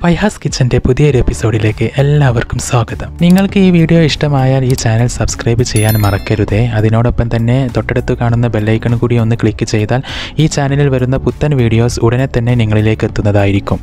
ഫൈഹാസ് കിച്ചൻ്റെ പുതിയൊരു എപ്പിസോഡിലേക്ക് എല്ലാവർക്കും സ്വാഗതം നിങ്ങൾക്ക് ഈ വീഡിയോ ഇഷ്ടമായാൽ ഈ ചാനൽ സബ്സ്ക്രൈബ് ചെയ്യാൻ മറക്കരുതേ അതിനോടൊപ്പം തന്നെ തൊട്ടടുത്ത് കാണുന്ന ബെല്ലൈക്കൺ കൂടി ഒന്ന് ക്ലിക്ക് ചെയ്താൽ ഈ ചാനലിൽ വരുന്ന പുത്തൻ വീഡിയോസ് ഉടനെ തന്നെ നിങ്ങളിലേക്ക് എത്തുന്നതായിരിക്കും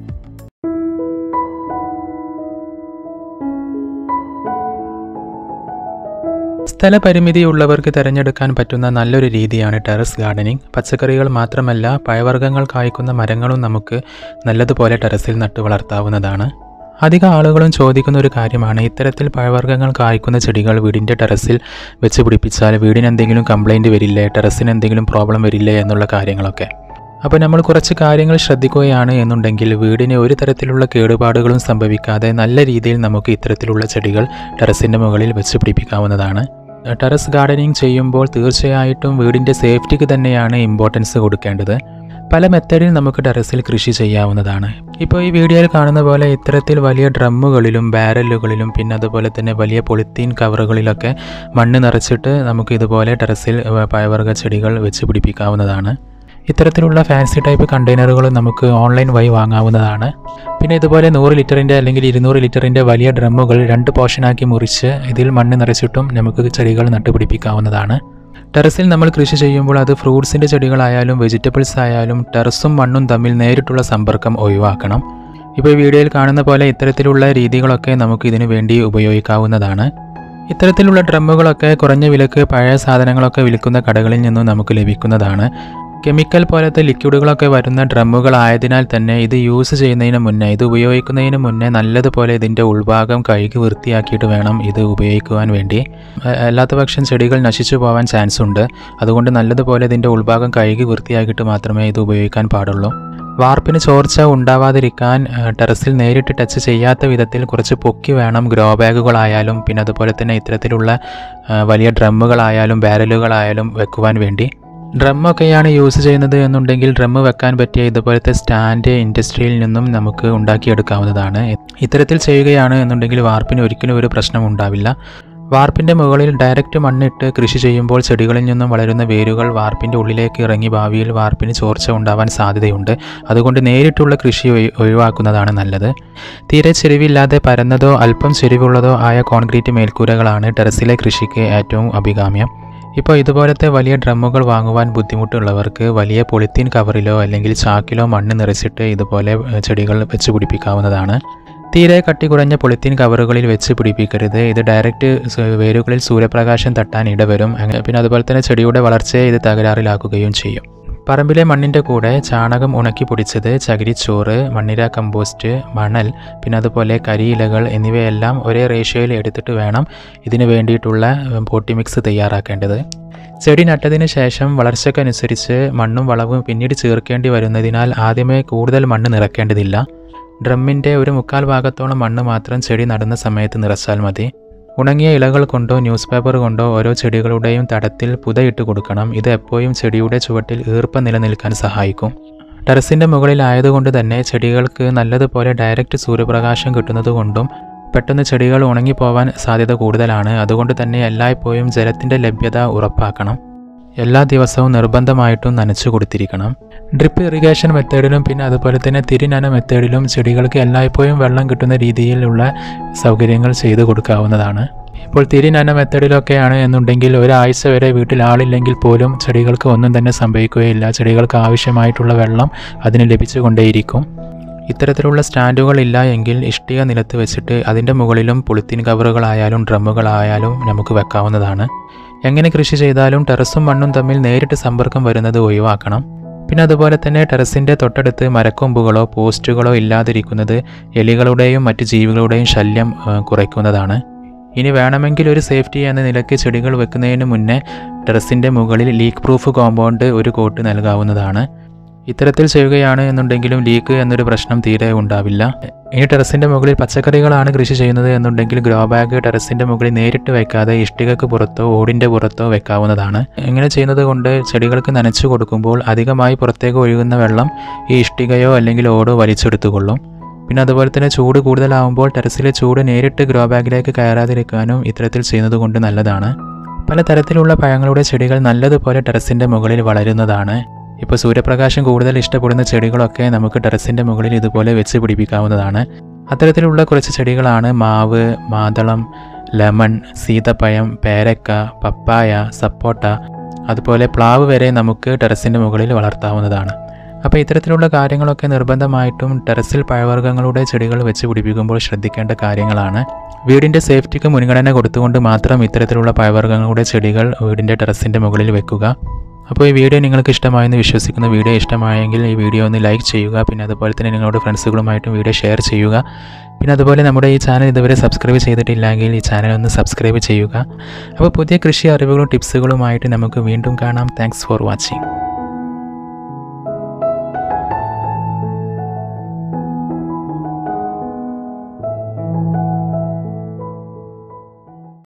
സ്ഥലപരിമിതിയുള്ളവർക്ക് തിരഞ്ഞെടുക്കാൻ പറ്റുന്ന നല്ലൊരു രീതിയാണ് ടെറസ് ഗാർഡനിങ് പച്ചക്കറികൾ മാത്രമല്ല പഴവർഗ്ഗങ്ങൾ കായ്ക്കുന്ന മരങ്ങളും നമുക്ക് നല്ലതുപോലെ ടെറസിൽ നട്ടു വളർത്താവുന്നതാണ് അധിക ആളുകളും ചോദിക്കുന്ന ഒരു കാര്യമാണ് ഇത്തരത്തിൽ പഴവർഗ്ഗങ്ങൾ കായ്ക്കുന്ന ചെടികൾ വീടിൻ്റെ ടെറസിൽ വെച്ച് പിടിപ്പിച്ചാൽ വീടിന് എന്തെങ്കിലും കംപ്ലൈൻറ്റ് വരില്ലേ ടെറസിന് എന്തെങ്കിലും പ്രോബ്ലം വരില്ലേ എന്നുള്ള കാര്യങ്ങളൊക്കെ അപ്പോൾ നമ്മൾ കുറച്ച് കാര്യങ്ങൾ ശ്രദ്ധിക്കുകയാണ് എന്നുണ്ടെങ്കിൽ വീടിന് ഒരു തരത്തിലുള്ള കേടുപാടുകളും സംഭവിക്കാതെ നല്ല രീതിയിൽ നമുക്ക് ഇത്തരത്തിലുള്ള ചെടികൾ ടെറസിൻ്റെ മുകളിൽ വെച്ച് പിടിപ്പിക്കാവുന്നതാണ് ടെറസ് ഗാർഡനിങ് ചെയ്യുമ്പോൾ തീർച്ചയായിട്ടും വീടിൻ്റെ സേഫ്റ്റിക്ക് തന്നെയാണ് ഇമ്പോർട്ടൻസ് കൊടുക്കേണ്ടത് പല മെത്തേഡിൽ നമുക്ക് ടെറസിൽ കൃഷി ചെയ്യാവുന്നതാണ് ഇപ്പോൾ ഈ വീഡിയോയിൽ കാണുന്ന പോലെ ഇത്തരത്തിൽ വലിയ ഡ്രമ്മുകളിലും ബാരലുകളിലും പിന്നെ അതുപോലെ തന്നെ വലിയ പൊളിത്തീൻ കവറുകളിലൊക്കെ മണ്ണ് നിറച്ചിട്ട് നമുക്ക് ഇതുപോലെ ടെറസിൽ പഴവർഗ്ഗ ചെടികൾ വെച്ച് പിടിപ്പിക്കാവുന്നതാണ് ഇത്തരത്തിലുള്ള ഫാൻസി ടൈപ്പ് കണ്ടെയ്നറുകൾ നമുക്ക് ഓൺലൈൻ വഴി വാങ്ങാവുന്നതാണ് പിന്നെ ഇതുപോലെ നൂറ് ലിറ്ററിൻ്റെ അല്ലെങ്കിൽ ഇരുന്നൂറ് ലിറ്ററിൻ്റെ വലിയ ഡ്രമ്മുകൾ രണ്ട് പോർഷനാക്കി മുറിച്ച് ഇതിൽ മണ്ണ് നിറച്ചിട്ടും നമുക്ക് ചെടികൾ നട്ടുപിടിപ്പിക്കാവുന്നതാണ് ടെറസിൽ നമ്മൾ കൃഷി ചെയ്യുമ്പോൾ അത് ഫ്രൂട്ട്സിൻ്റെ ചെടികളായാലും വെജിറ്റബിൾസ് ആയാലും ടെറസും മണ്ണും തമ്മിൽ നേരിട്ടുള്ള സമ്പർക്കം ഒഴിവാക്കണം ഇപ്പോൾ ഈ വീഡിയോയിൽ കാണുന്ന പോലെ ഇത്തരത്തിലുള്ള രീതികളൊക്കെ നമുക്ക് ഇതിനു വേണ്ടി ഉപയോഗിക്കാവുന്നതാണ് ഇത്തരത്തിലുള്ള ഡ്രമ്മുകളൊക്കെ കുറഞ്ഞ വിലക്ക് പഴയ സാധനങ്ങളൊക്കെ വിൽക്കുന്ന കടകളിൽ നിന്നും നമുക്ക് ലഭിക്കുന്നതാണ് കെമിക്കൽ പോലത്തെ ലിക്വിഡുകളൊക്കെ വരുന്ന ഡ്രമ്മുകൾ ആയതിനാൽ തന്നെ ഇത് യൂസ് ചെയ്യുന്നതിന് മുന്നേ ഇത് ഉപയോഗിക്കുന്നതിന് മുന്നേ നല്ലതുപോലെ ഇതിൻ്റെ ഉൾഭാഗം കഴുകി വൃത്തിയാക്കിയിട്ട് വേണം ഇത് ഉപയോഗിക്കുവാൻ വേണ്ടി അല്ലാത്ത പക്ഷം ചെടികൾ നശിച്ചു പോകാൻ ചാൻസ് ഉണ്ട് അതുകൊണ്ട് നല്ലതുപോലെ ഇതിൻ്റെ ഉൾഭാഗം കഴുകി വൃത്തിയാക്കിയിട്ട് മാത്രമേ ഇത് ഉപയോഗിക്കാൻ പാടുള്ളൂ വാർപ്പിന് ചോർച്ച ഉണ്ടാവാതിരിക്കാൻ ടെറസിൽ നേരിട്ട് ടച്ച് ചെയ്യാത്ത വിധത്തിൽ കുറച്ച് പൊക്കി വേണം ഗ്രോ ബാഗുകളായാലും പിന്നെ അതുപോലെ തന്നെ ഇത്തരത്തിലുള്ള വലിയ ഡ്രമ്മുകളായാലും ബാരലുകളായാലും വെക്കുവാൻ വേണ്ടി ഡ്രമ്മൊക്കെയാണ് യൂസ് ചെയ്യുന്നത് എന്നുണ്ടെങ്കിൽ ഡ്രമ്മ് വെക്കാൻ പറ്റിയ ഇതുപോലത്തെ സ്റ്റാൻഡ് ഇൻഡസ്ട്രിയിൽ നിന്നും നമുക്ക് ഉണ്ടാക്കിയെടുക്കാവുന്നതാണ് ഇത്തരത്തിൽ ചെയ്യുകയാണ് എന്നുണ്ടെങ്കിൽ വാർപ്പിന് ഒരിക്കലും ഒരു പ്രശ്നം ഉണ്ടാവില്ല വാർപ്പിൻ്റെ മുകളിൽ ഡയറക്റ്റ് മണ്ണിട്ട് കൃഷി ചെയ്യുമ്പോൾ ചെടികളിൽ നിന്നും വളരുന്ന വേരുകൾ വാർപ്പിൻ്റെ ഉള്ളിലേക്ക് ഇറങ്ങി ഭാവിയിൽ വാർപ്പിന് ചോർച്ച ഉണ്ടാവാൻ സാധ്യതയുണ്ട് അതുകൊണ്ട് നേരിട്ടുള്ള കൃഷി ഒഴിവാക്കുന്നതാണ് നല്ലത് തീരെ ചെരിവില്ലാതെ പരന്നതോ അല്പം ചെരിവുള്ളതോ ആയ കോൺക്രീറ്റ് മേൽക്കൂരകളാണ് ടെറസിലെ കൃഷിക്ക് ഏറ്റവും അഭികാമ്യം ഇപ്പോൾ ഇതുപോലത്തെ വലിയ ഡ്രമ്മുകൾ വാങ്ങുവാൻ ബുദ്ധിമുട്ടുള്ളവർക്ക് വലിയ പൊളിത്തീൻ കവറിലോ അല്ലെങ്കിൽ ചാക്കിലോ മണ്ണ് നിറച്ചിട്ട് ഇതുപോലെ ചെടികൾ വെച്ച് പിടിപ്പിക്കാവുന്നതാണ് തീരെ കട്ടി കുറഞ്ഞ പൊളിത്തീൻ കവറുകളിൽ വെച്ച് പിടിപ്പിക്കരുത് ഇത് ഡയറക്റ്റ് വേരുകളിൽ സൂര്യപ്രകാശം തട്ടാൻ ഇടവരും പിന്നെ അതുപോലെ തന്നെ ചെടിയുടെ വളർച്ചയെ ഇത് തകരാറിലാക്കുകയും ചെയ്യും പറമ്പിലെ മണ്ണിൻ്റെ കൂടെ ചാണകം ഉണക്കി പൊടിച്ചത് ചകിരിച്ചോറ് മണ്ണിര കമ്പോസ്റ്റ് മണൽ പിന്നെ അതുപോലെ കരിയിലകൾ എന്നിവയെല്ലാം ഒരേ റേഷ്യോയിൽ എടുത്തിട്ട് വേണം ഇതിന് വേണ്ടിയിട്ടുള്ള പോട്ടി മിക്സ് തയ്യാറാക്കേണ്ടത് ചെടി നട്ടതിന് ശേഷം വളർച്ചയ്ക്കനുസരിച്ച് മണ്ണും വളവും പിന്നീട് ചേർക്കേണ്ടി വരുന്നതിനാൽ ആദ്യമേ കൂടുതൽ മണ്ണ് നിറക്കേണ്ടതില്ല ഡ്രമ്മിൻ്റെ ഒരു മുക്കാൽ ഭാഗത്തോളം മണ്ണ് മാത്രം ചെടി നടുന്ന സമയത്ത് നിറച്ചാൽ മതി ഉണങ്ങിയ ഇലകൾ കൊണ്ടോ ന്യൂസ് പേപ്പർ കൊണ്ടോ ഓരോ ചെടികളുടെയും തടത്തിൽ പുതയിട്ട് കൊടുക്കണം ഇത് എപ്പോഴും ചെടിയുടെ ചുവട്ടിൽ ഈർപ്പം നിലനിൽക്കാൻ സഹായിക്കും ടെറസിൻ്റെ മുകളിലായതുകൊണ്ട് തന്നെ ചെടികൾക്ക് നല്ലതുപോലെ ഡയറക്റ്റ് സൂര്യപ്രകാശം കിട്ടുന്നതുകൊണ്ടും പെട്ടെന്ന് ചെടികൾ ഉണങ്ങിപ്പോവാൻ സാധ്യത കൂടുതലാണ് അതുകൊണ്ട് തന്നെ എല്ലായ്പ്പോഴും ജലത്തിൻ്റെ ലഭ്യത ഉറപ്പാക്കണം എല്ലാ ദിവസവും നിർബന്ധമായിട്ടും നനച്ചു കൊടുത്തിരിക്കണം ഡ്രിപ്പ് ഇറിഗേഷൻ മെത്തേഡിലും പിന്നെ അതുപോലെ തന്നെ തിരിനന മെത്തേഡിലും ചെടികൾക്ക് എല്ലായ്പ്പോഴും വെള്ളം കിട്ടുന്ന രീതിയിലുള്ള സൗകര്യങ്ങൾ ചെയ്തു കൊടുക്കാവുന്നതാണ് ഇപ്പോൾ തിരിനന മെത്തേഡിലൊക്കെയാണ് എന്നുണ്ടെങ്കിൽ ഒരാഴ്ച വരെ വീട്ടിൽ ആളില്ലെങ്കിൽ പോലും ചെടികൾക്ക് ഒന്നും തന്നെ സംഭവിക്കുകയില്ല ചെടികൾക്ക് ആവശ്യമായിട്ടുള്ള വെള്ളം അതിന് ലഭിച്ചുകൊണ്ടേയിരിക്കും ഇത്തരത്തിലുള്ള സ്റ്റാൻഡുകൾ ഇല്ല എങ്കിൽ ഇഷ്ടിക നിലത്ത് വെച്ചിട്ട് അതിൻ്റെ മുകളിലും പൊളിത്തീൻ കവറുകളായാലും ഡ്രമ്മുകളായാലും നമുക്ക് വെക്കാവുന്നതാണ് എങ്ങനെ കൃഷി ചെയ്താലും ടെറസും മണ്ണും തമ്മിൽ നേരിട്ട് സമ്പർക്കം വരുന്നത് ഒഴിവാക്കണം പിന്നെ അതുപോലെ തന്നെ ടെറസിൻ്റെ തൊട്ടടുത്ത് മരക്കൊമ്പുകളോ പോസ്റ്റുകളോ ഇല്ലാതിരിക്കുന്നത് എലികളുടെയും മറ്റ് ജീവികളുടെയും ശല്യം കുറയ്ക്കുന്നതാണ് ഇനി വേണമെങ്കിൽ ഒരു സേഫ്റ്റി എന്ന നിലയ്ക്ക് ചെടികൾ വെക്കുന്നതിന് മുന്നേ ടെറസിൻ്റെ മുകളിൽ ലീക്ക് പ്രൂഫ് കോമ്പൗണ്ട് ഒരു കോട്ട് നൽകാവുന്നതാണ് ഇത്തരത്തിൽ ചെയ്യുകയാണ് എന്നുണ്ടെങ്കിലും ലീക്ക് എന്നൊരു പ്രശ്നം തീരെ ഉണ്ടാവില്ല ഇനി ടെറസിൻ്റെ മുകളിൽ പച്ചക്കറികളാണ് കൃഷി ചെയ്യുന്നത് എന്നുണ്ടെങ്കിൽ ഗ്രോ ബാഗ് ടെറസിൻ്റെ മുകളിൽ നേരിട്ട് വെക്കാതെ ഇഷ്ടികക്ക് പുറത്തോ ഓടിൻ്റെ പുറത്തോ വെക്കാവുന്നതാണ് ഇങ്ങനെ ചെയ്യുന്നത് കൊണ്ട് ചെടികൾക്ക് നനച്ചു കൊടുക്കുമ്പോൾ അധികമായി പുറത്തേക്ക് ഒഴുകുന്ന വെള്ളം ഈ ഇഷ്ടികയോ അല്ലെങ്കിൽ ഓടോ വലിച്ചെടുത്തുകൊള്ളും പിന്നെ അതുപോലെ തന്നെ ചൂട് കൂടുതലാവുമ്പോൾ ടെറസിലെ ചൂട് നേരിട്ട് ഗ്രോ ബാഗിലേക്ക് കയറാതിരിക്കാനും ഇത്തരത്തിൽ ചെയ്യുന്നത് കൊണ്ട് നല്ലതാണ് പലതരത്തിലുള്ള പഴങ്ങളുടെ ചെടികൾ നല്ലതുപോലെ ടെറസിൻ്റെ മുകളിൽ വളരുന്നതാണ് ഇപ്പോൾ സൂര്യപ്രകാശം കൂടുതൽ ഇഷ്ടപ്പെടുന്ന ചെടികളൊക്കെ നമുക്ക് ടെറസിൻ്റെ മുകളിൽ ഇതുപോലെ വെച്ച് പിടിപ്പിക്കാവുന്നതാണ് അത്തരത്തിലുള്ള കുറച്ച് ചെടികളാണ് മാവ് മാതളം ലെമൺ സീതപ്പഴം പേരക്ക പപ്പായ സപ്പോട്ട അതുപോലെ പ്ലാവ് വരെ നമുക്ക് ടെറസിൻ്റെ മുകളിൽ വളർത്താവുന്നതാണ് അപ്പോൾ ഇത്തരത്തിലുള്ള കാര്യങ്ങളൊക്കെ നിർബന്ധമായിട്ടും ടെറസിൽ പഴവർഗ്ഗങ്ങളുടെ ചെടികൾ വെച്ച് പിടിപ്പിക്കുമ്പോൾ ശ്രദ്ധിക്കേണ്ട കാര്യങ്ങളാണ് വീടിൻ്റെ സേഫ്റ്റിക്ക് മുൻഗണന കൊടുത്തുകൊണ്ട് മാത്രം ഇത്തരത്തിലുള്ള പഴവർഗ്ഗങ്ങളുടെ ചെടികൾ വീടിൻ്റെ ടെറസിൻ്റെ മുകളിൽ വെക്കുക അപ്പോൾ ഈ വീഡിയോ നിങ്ങൾക്ക് ഇഷ്ടമായെന്ന് വിശ്വസിക്കുന്ന വീഡിയോ ഇഷ്ടമായെങ്കിൽ ഈ വീഡിയോ ഒന്ന് ലൈക്ക് ചെയ്യുക പിന്നെ അതുപോലെ തന്നെ നിങ്ങളുടെ ഫ്രണ്ട്സുകളുമായിട്ടും വീഡിയോ ഷെയർ ചെയ്യുക പിന്നെ അതുപോലെ നമ്മുടെ ഈ ചാനൽ ഇതുവരെ സബ്സ്ക്രൈബ് ചെയ്തിട്ടില്ലെങ്കിൽ ഈ ചാനൽ ഒന്ന് സബ്സ്ക്രൈബ് ചെയ്യുക അപ്പോൾ പുതിയ കൃഷി അറിവുകളും ടിപ്സുകളുമായിട്ട് നമുക്ക് വീണ്ടും കാണാം താങ്ക്സ് ഫോർ വാച്ചിങ്